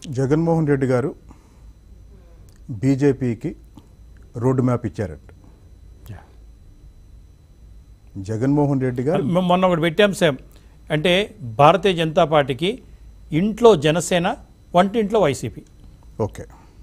జగన్మోహన్ రెడ్డి గారు బీజేపీకి road map ఇచ్చారట జగన్మోహన్ రెడ్డి గారు మొ- మొన్న ఒకటి పెట్టాం సేమ్ అంటే భారతీయ జనతా పార్టీకి ఇంట్లో జనసేన వంటింట్లో వైసీపీ ఓకే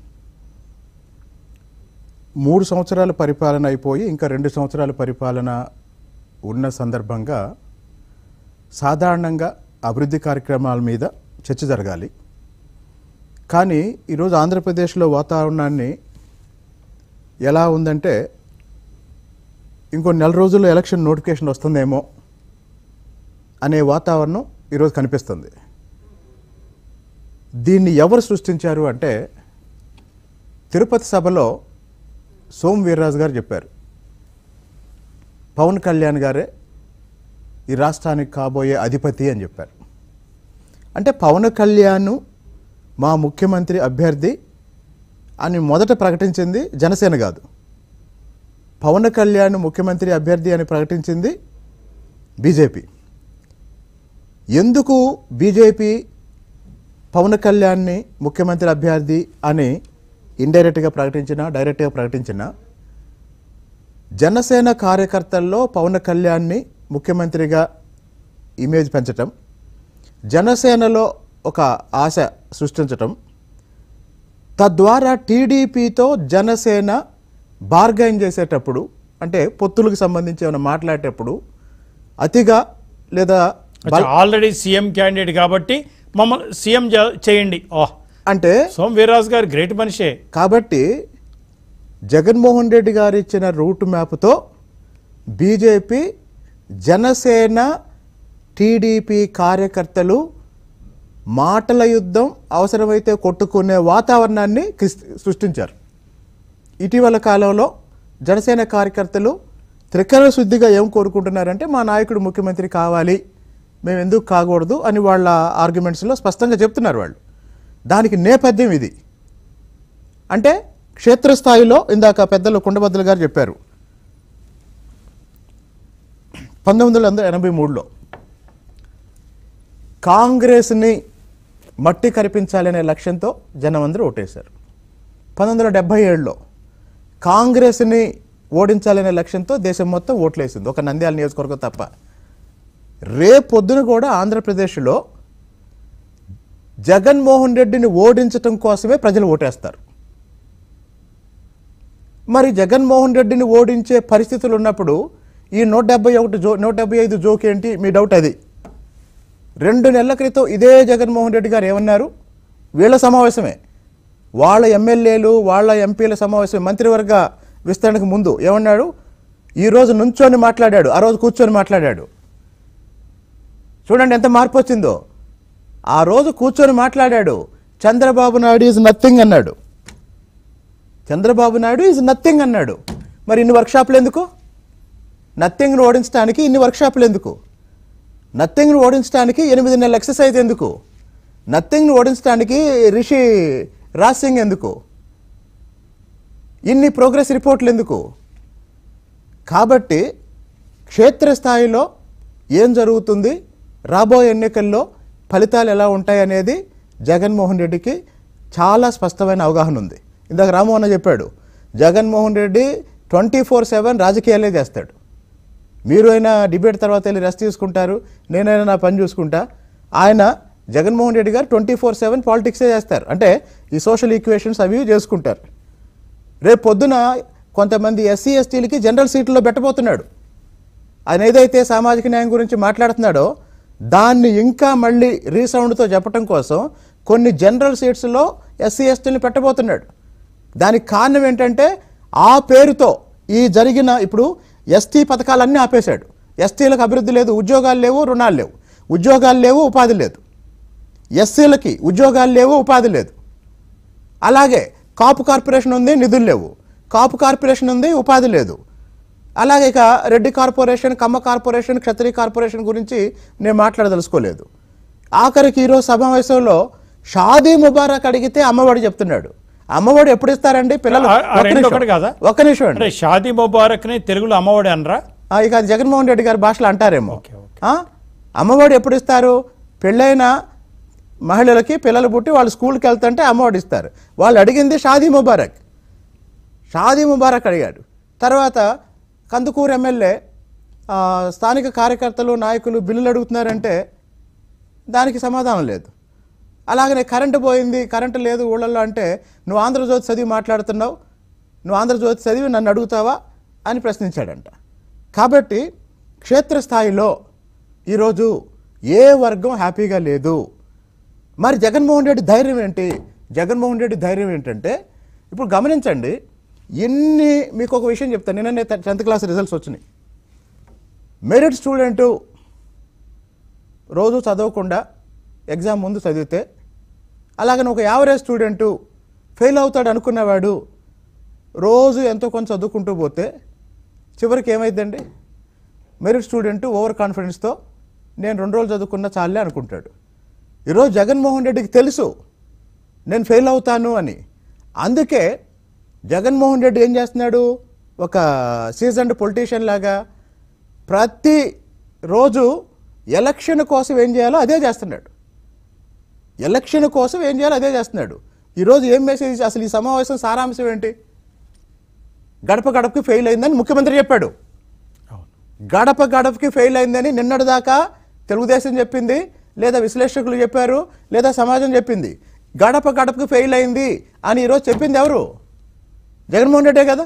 మూడు సంవత్సరాల పరిపాలన అయిపోయి ఇంకా రెండు సంవత్సరాల పరిపాలన ఉన్న సందర్భంగా సాధారణంగా అభివృద్ధి కార్యక్రమాల మీద చర్చ జరగాలి కానీ ఈరోజు ఆంధ్రప్రదేశ్లో వాతావరణాన్ని ఎలా ఉందంటే ఇంకో నెల రోజుల్లో ఎలక్షన్ నోటిఫికేషన్ వస్తుందేమో అనే వాతావరణం ఈరోజు కనిపిస్తుంది దీన్ని ఎవరు సృష్టించారు అంటే తిరుపతి సభలో సోమ్ వీర్రాజు గారు చెప్పారు పవన్ కళ్యాణ్ గారే ఈ రాష్ట్రానికి కాబోయే అధిపతి అని చెప్పారు అంటే పవన్ కళ్యాణ్ మా ముఖ్యమంత్రి అభ్యర్థి అని మొదట ప్రకటించింది జనసేన కాదు పవన్ కళ్యాణ్ ముఖ్యమంత్రి అభ్యర్థి అని ప్రకటించింది బీజేపీ ఎందుకు బీజేపీ పవన్ కళ్యాణ్ని ముఖ్యమంత్రి అభ్యర్థి అని ఇండైరెక్ట్గా ప్రకటించినా డైరెక్ట్గా ప్రకటించినా జనసేన కార్యకర్తల్లో పవన్ కళ్యాణ్ని ముఖ్యమంత్రిగా ఇమేజ్ పెంచటం జనసేనలో ఒక ఆశ సృష్టించటం తద్వారా టీడీపీతో జనసేన బార్గైన్ చేసేటప్పుడు అంటే పొత్తులకు సంబంధించి ఏమైనా మాట్లాడేటప్పుడు అతిగా లేదా బల- ఆల్రెడీ సీఎం క్యాండిడేట్ కాబట్టి మమ్మల్ని సీఎం చే- చేయండి ఓహ్ అంటే సోమ్ వీర్రాజు గారు గ్రేట్ మనిషే కాబట్టి జగన్మోహన్ రెడ్డి గారు ఇచ్చిన రూట్ మ్యాప్తో బీజేపీ జనసేన టీడీపీ కార్యకర్తలు మాటల యుద్ధం అవసరమైతే కొట్టుకునే వాతావరణాన్ని క్రిస్- సృష్టించారు ఇటీవల కాలంలో జనసేన కార్యకర్తలు త్రికరణ శుద్ధిగా ఏం కోరుకుంటున్నారంటే మా నాయకుడు ముఖ్యమంత్రి కావాలి మేము ఎందుకు కాకూడదు అని వాళ్ళ ఆర్గ్యుమెంట్స్లో స్పష్టంగా చెప్తున్నారు వాళ్ళు దానికి నేపథ్యం ఇది అంటే క్షేత్రస్థాయిలో ఇందాక పెద్దలు కుండబద్దలు గారు చెప్పారు పంతొమ్మిది వందల ఎనభై మూడులో కాంగ్రెస్ని మట్టి కరిపించాలనే లక్ష్యంతో జనం అందరూ ఓటేశారు పంతొమ్మిది వందల డెబ్బై ఏడులో కాంగ్రెస్ని ఓడించాలనే లక్ష్యంతో దేశం మొత్తం ఓట్లేసింది ఒక నంద్యాల నియోజకవర్గం తప్ప రేపొద్దున కూడా ఆంధ్రప్రదేశ్లో జగన్మోహన్ రెడ్డిని ఓడించటం కోసమే ప్రజలు ఓటేస్తారు మరి జగన్మోహన్ రెడ్డిని ఓడించే పరిస్థితులు ఉన్నప్పుడు ఈ నూట డెబ్బై ఒకటి జో నూట డెబ్బై ఐదు జోక్ ఏంటి మీ డౌట్ అది రెండు నెలల క్రితం ఇదే జగన్మోహన్ రెడ్డి గారు ఏమన్నారు వీళ్ళ సమావేశమే వాళ్ళ ఎమ్మెల్యేలు వాళ్ళ ఎంపీల సమావేశం మంత్రివర్గ విస్తరణకు ముందు ఏమన్నాడు ఈరోజు నుంచొని మాట్లాడాడు ఆ రోజు కూర్చొని మాట్లాడాడు చూడండి ఎంత మార్పు వచ్చిందో ఆ రోజు కూర్చొని మాట్లాడాడు చంద్రబాబు నాయుడు ఈజ్ నథింగ్ అన్నాడు చంద్రబాబు నాయుడు ఈజ్ నథింగ్ అన్నాడు మరి ఇన్ని వర్క్షాపులు ఎందుకు నథింగ్ను ఓడించడానికి ఇన్ని వర్క్షాపులు ఎందుకు నథింగ్ను ఓడించడానికి ఎనిమిది నెలల ఎక్సర్సైజ్ ఎందుకు నథింగ్ను ఓడించడానికి రిషి రాజ్ సింగ్ ఎందుకు ఇన్ని ప్రోగ్రెస్ రిపోర్ట్లు ఎందుకు కాబట్టి క్షేత్రస్థాయిలో ఏం జరుగుతుంది రాబోయే ఎన్నికల్లో ఫలితాలు ఎలా ఉంటాయి అనేది జగన్మోహన్ రెడ్డికి చాలా స్పష్టమైన అవగాహన ఉంది ఇందాక రామోహన్ చెప్పాడు Jaganmohan Reddy twenty four seven రాజకీయాలే చేస్తాడు మీరు అయినా డిబేట్ తర్వాత వెళ్ళి రెస్ట్ తీసుకుంటారు నేనైనా నా పని చూసుకుంటా ఆయన జగన్మోహన్ రెడ్డి గారు ట్వంటీ ఫోర్ సెవెన్ పాలిటిక్సే చేస్తారు అంటే ఈ సోషల్ ఈక్వేషన్స్ అవి ఇవి చేసుకుంటారు రేపు పొద్దున కొంతమంది ఎస్సీ ఎస్టీలకి జనరల్ సీట్లో పెట్టబోతున్నాడు ఆయన ఏదైతే సామాజిక న్యాయం గురించి మాట్లాడుతున్నాడో దాన్ని ఇంకా మళ్ళీ రీసౌండ్తో చెప్పడం కోసం కొన్ని జనరల్ సీట్స్లో ఎస్సీ ఎస్టీని పెట్టబోతున్నాడు దానికి కారణం ఏంటంటే ఆ పేరుతో ఈ జరిగిన ఇప్పుడు ఎస్టీ పథకాలన్నీ ఆపేశాడు ఎస్టీలకు అభివృద్ధి లేదు ఉద్యోగాలు లేవు రుణాలు లేవు ఉద్యోగాలు లేవు ఉపాధి లేదు ఎస్సీలకి ఉద్యోగాలు లేవు ఉపాధి లేదు అలాగే కాపు కార్పొరేషన్ ఉంది నిధులు లేవు కాపు కార్పొరేషన్ ఉంది ఉపాధి లేదు అలాగే ఇక Reddy corporation Kamma corporation Kshatriya corporation గురించి నేను మాట్లాడదలుచుకోలేదు ఆఖరికి ఈరోజు సమావేశంలో షాదీ ముబారక్ అడిగితే అమ్మఒడి చెప్తున్నాడు అమ్మఒడి ఎప్పుడు ఇస్తారండి పిల్లలు ఆ- ఆ ఒక్క రెండు నిమిషం. ఒకటి కాదా? ఒక్క నిమిషం అండి అంటే షాదీ ముబారక్ ని తెలుగులో అమ్మఒడి అనరా ఆ, ఇక అది జగన్మోహన్ రెడ్డి గారి భాషలో అంటారేమో ఓకే, ఓకే. ఆ? అమ్మఒడి ఎప్పుడు ఇస్తారు పెళ్ళైన మహిళలకి పిల్లలు పుట్టి వాళ్ళు స్కూల్కి వెళ్తుంటే అమ్మఒడి ఇస్తారు వాళ్ళు అడిగింది షాదీ ముబారక్ షాదీ ముబారక్ అడిగాడు తర్వాత కందుకూరు ఎమ్మెల్యే ఆ, స్థానిక కార్యకర్తలు నాయకులు బిల్లులు అడుగుతున్నారంటే దానికి సమాధానం లేదు అలాగనే కరెంటు పోయింది కరెంటు లేదు ఊళ్ళల్లో అంటే నువ్వు ఆంధ్రజ్యోతి చదివి మాట్లాడుతున్నావు నువ్వు ఆంధ్రజ్యోతి చదివి నన్ను అడుగుతావా అని ప్రశ్నించాడంట కాబట్టి క్షేత్రస్థాయిలో ఈరోజు ఏ వర్గం హ్యాపీగా లేదు మరి జగన్మోహన్ రెడ్డి ధైర్యం ఏంటి జగన్మోహన్ రెడ్డి ధైర్యం ఏంటంటే ఇప్పుడు గమనించండి ఎన్ని మీకు ఒక విషయం చెప్తాను నిన్ననే టెన్త్ క్లాస్ రిజల్ట్స్ వచ్చినాయి మెరిట్ స్టూడెంటు రోజు చదవకుండా ఎగ్జామ్ ముందు చదివితే అలాగని ఒక యావరేజ్ స్టూడెంటు ఫెయిల్ అవుతాడు అనుకున్నవాడు రోజు ఎంతో కొంత చదువుకుంటూ పోతే చివరికి ఏమైందండి మెరిట్ స్టూడెంట్ ఓవర్ కాన్ఫిడెన్స్తో నేను రెండు రోజులు చదువుకున్నా చాలే అనుకుంటాడు ఈరోజు జగన్మోహన్ రెడ్డికి తెలుసు నేను ఫెయిల్ అవుతాను అని అందుకే జగన్మోహన్ రెడ్డి ఏం చేస్తున్నాడు ఒక సీజన్డ్ పొలిటీషియన్ లాగా ప్రతి రోజు ఎలక్షన్ కోసం ఏం చేయాలో అదే చేస్తున్నాడు ఎలక్షన్ కోసం ఏం చేయాలో అదే చేస్తున్నాడు ఈరోజు ఏం మెసేజ్ అసలు ఈ సమావేశం సారాంశం ఏంటి గడప గడపకి ఫెయిల్ అయిందని ముఖ్యమంత్రి చెప్పాడు అవును గడప గడపకి ఫెయిల్ అయిందని నిన్నటి దాకా తెలుగుదేశం చెప్పింది లేదా విశ్లేషకులు చెప్పారు లేదా సమాజం చెప్పింది గడప గడపకి ఫెయిల్ అయింది అని ఈరోజు చెప్పింది ఎవరు జగన్మోహన్ రెడ్డే కదా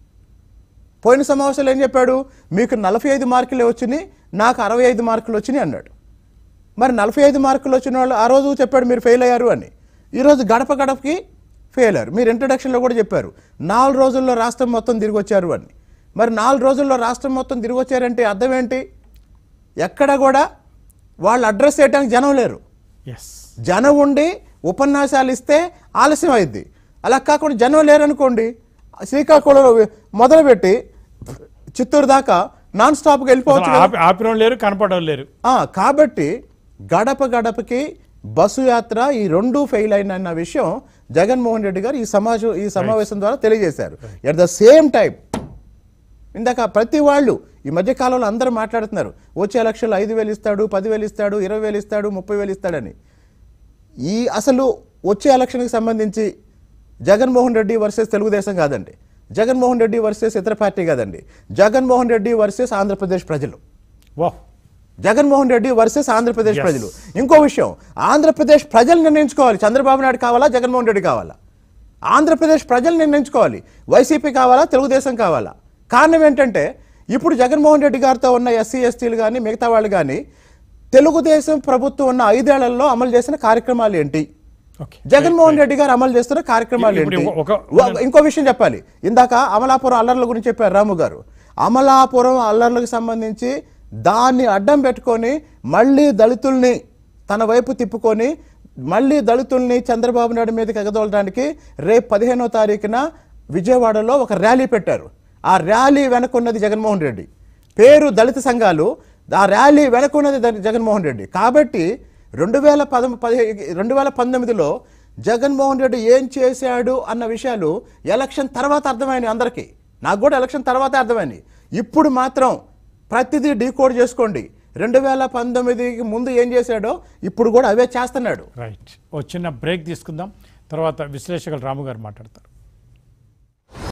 పోయిన సమావేశంలో ఏం చెప్పాడు మీకు నలభై ఐదు మార్కులే వచ్చినాయి నాకు అరవై ఐదు మార్కులు వచ్చినాయి అన్నాడు మరి నలభై ఐదు మార్కులు వచ్చిన వాళ్ళు ఆ రోజు చెప్పాడు మీరు ఫెయిల్ అయ్యారు అని ఈరోజు గడప గడపకి ఫెయిల్ అయ్యారు మీరు ఇంట్రడక్షన్లో కూడా చెప్పారు నాలుగు రోజుల్లో రాష్ట్రం మొత్తం తిరిగి వచ్చారు అని మరి నాలుగు రోజుల్లో రాష్ట్రం మొత్తం తిరిగి వచ్చారంటే అర్థం ఏంటి ఎక్కడ కూడా వాళ్ళు అడ్రస్ చేయడానికి జనం లేరు ఎస్ జనం ఉండి ఉపన్యాసాలు ఇస్తే ఆలస్యం అయింది అలా కాకుండా జనం లేరనుకోండి శ్రీకాకుళంలో మొదలుపెట్టి చిత్తూరు దాకా నాన్ స్టాప్గా వెళ్ళిపోవచ్చు కదా. ఆపి ఆపిన వాళ్ళు లేరు కనపడడం లేరు ఆ, కాబట్టి గడప గడపకి బస్సు యాత్ర ఈ రెండు ఫెయిల్ అయిన విషయం జగన్మోహన్ రెడ్డి గారు ఈ సమాజం ఈ సమావేశం ద్వారా తెలియజేశారు ఎట్ ద సేమ్ టైం ఇందాక ప్రతి వాళ్ళు ఈ మధ్య కాలంలో అందరూ మాట్లాడుతున్నారు వచ్చే ఎలక్షన్లో ఐదు వేలు ఇస్తాడు పదివేలు ఇస్తాడు ఇరవై వేలు ఇస్తాడు ముప్పై వేలు ఇస్తాడని ఈ అసలు వచ్చే ఎలక్షన్కి సంబంధించి జగన్మోహన్ రెడ్డి వర్సెస్ తెలుగుదేశం కాదండి జగన్మోహన్ రెడ్డి వర్సెస్ ఇతర పార్టీ కాదండి జగన్మోహన్ రెడ్డి వర్సెస్ ఆంధ్రప్రదేశ్ ప్రజలు వాహ్ జగన్మోహన్ రెడ్డి వర్సెస్ ఆంధ్రప్రదేశ్ Yes. ప్రజలు ఇంకో విషయం ఆంధ్రప్రదేశ్ ప్రజలు నిర్ణయించుకోవాలి చంద్రబాబు నాయుడు కావాలా జగన్మోహన్ రెడ్డి కావాలా ఆంధ్రప్రదేశ్ ప్రజలు నిర్ణయించుకోవాలి వైసీపీ కావాలా తెలుగుదేశం కావాలా కారణం ఏంటంటే ఇప్పుడు జగన్మోహన్ రెడ్డి గారితో ఉన్న ఎస్సీ ఎస్టీలు కానీ మిగతా వాళ్ళు కానీ తెలుగుదేశం ప్రభుత్వం ఉన్న ఐదేళ్లలో అమలు చేసిన కార్యక్రమాలు ఏంటి ఓకే జగన్మోహన్ రెడ్డి గారు అమలు చేస్తున్న కార్యక్రమాలు ఇప్పుడు ఏంటి ఒక- వ- ఇంకో విషయం చెప్పాలి ఇందాక అమలాపురం అల్లర్ల గురించి చెప్పారు రాము గారు అమలాపురం అల్లర్లకు సంబంధించి దాన్ని అడ్డం పెట్టుకొని మళ్ళీ దళితుల్ని తన వైపు తిప్పుకొని మళ్ళీ దళితుల్ని చంద్రబాబు నాయుడు మీదకి ఎగదోలడానికి రేపు పదిహేనో తారీఖున విజయవాడలో ఒక ర్యాలీ పెట్టారు ఆ ర్యాలీ వెనకున్నది జగన్మోహన్ రెడ్డి పేరు దళిత సంఘాలు ఆ ర్యాలీ వెనకున్నది ద- జగన్మోహన్ రెడ్డి కాబట్టి రెండు వేల పద పదిహే రెండు వేల పంతొమ్మిదిలో జగన్మోహన్ రెడ్డి ఏం చేశాడు అన్న విషయాలు ఎలక్షన్ తర్వాత అర్థమైనాయి అందరికీ నాకు కూడా ఎలక్షన్ తర్వాతే అర్థమైంది ఇప్పుడు మాత్రం ప్రతిదీ డీకోడ్ చేసుకోండి రెండు వేల పంతొమ్మిదికి ముందు ఏం చేశాడో ఇప్పుడు కూడా అవే చేస్తున్నాడు రైట్ ఓ చిన్న బ్రేక్ తీసుకుందాం తర్వాత విశ్లేషకులు రాము గారు మాట్లాడతారు